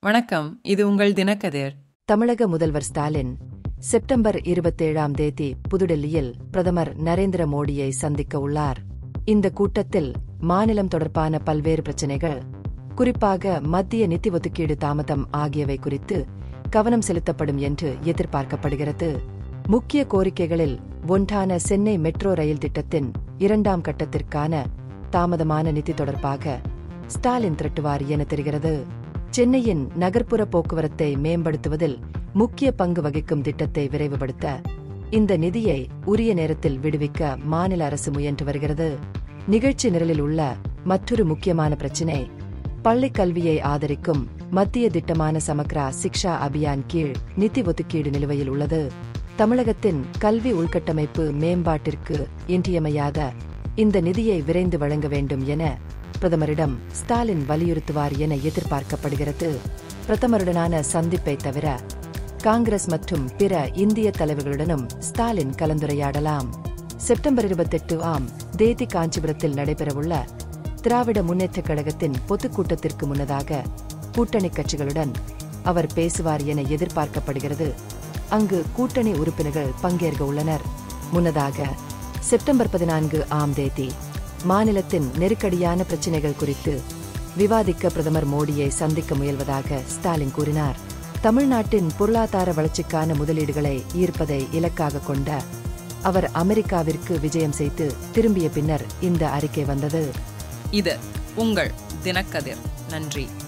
வணக்கம் இது உங்கள் தினக்கதிர் தமிழக முதல்வர் ஸ்டாலின் செப்டம்பர் இருபத்தேழாம் தேதி புதுடெல்லியில் பிரதமர் நரேந்திர மோடியை சந்திக்க உள்ளார் இந்த கூட்டத்தில் மாநிலம் தொடர்பான பல்வேறு பிரச்சினைகள் குறிப்பாக மத்திய நிதி ஒதுக்கீடு தாமதம் ஆகியவை குறித்து கவனம் செலுத்தப்படும் என்று எதிர்பார்க்கப்படுகிறது முக்கிய கோரிக்கைகளில் ஒன்றான சென்னை மெட்ரோ ரயில் திட்டத்தின் இரண்டாம் கட்டத்திற்கான தாமதமான நிதி தொடர்பாக ஸ்டாலின் திரட்டுவார் என தெரிகிறது சென்னையின் நகர்ப்புற போக்குவரத்தை மேம்படுத்துவதில் முக்கிய பங்கு வகிக்கும் திட்டத்தை விரைவுபடுத்த இந்த நிதியை உரிய நேரத்தில் விடுவிக்க மாநில அரசு முயன்று வருகிறது நிகழ்ச்சி நிரலில் உள்ள மற்றொரு முக்கியமான பிரச்சினை பள்ளிக் கல்வியை ஆதரிக்கும் மத்திய திட்டமான சமக்ரா சிக்ஷா அபியான் கீழ் நிதி ஒதுக்கீடு நிலுவையில் உள்ளது தமிழகத்தின் கல்வி உள்கட்டமைப்பு மேம்பாட்டிற்கு இன்றியமையாத இந்த நிதியை விரைந்து வழங்க வேண்டும் என பிரதமரிடம் ஸ்டாலின் வலியுறுத்துவார் என எதிர்பார்க்கப்படுகிறது பிரதமருடனான சந்திப்பை தவிர காங்கிரஸ் மற்றும் பிற இந்திய தலைவர்களுடனும் ஸ்டாலின் கலந்துரையாடலாம் செப்டம்பர் இருபத்தெட்டு ஆம் தேதி காஞ்சிபுரத்தில் நடைபெறவுள்ள திராவிட முன்னேற்றக் கழகத்தின் பொதுக்கூட்டத்திற்கு முன்னதாக கூட்டணி கட்சிகளுடன் அவர் பேசுவார் என எதிர்பார்க்கப்படுகிறது அங்கு கூட்டணி உறுப்பினர்கள் பங்கேற்க உள்ளனர் முன்னதாக செப்டம்பர் பதினான்கு ஆம் தேதி மாநிலத்தின் நெருக்கடியான பிரச்சினைகள் குறித்து விவாதிக்க பிரதமர் மோடியை சந்திக்க முயல்வதாக ஸ்டாலின் கூறினார் தமிழ்நாட்டின் பொருளாதார வளர்ச்சிக்கான முதலீடுகளை ஈர்ப்பதை இலக்காக கொண்ட அவர் அமெரிக்காவிற்கு விஜயம் செய்து திரும்பிய பின்னர் இந்த அறிக்கை வந்தது இது உங்கள் தினக்கதிர் நன்றி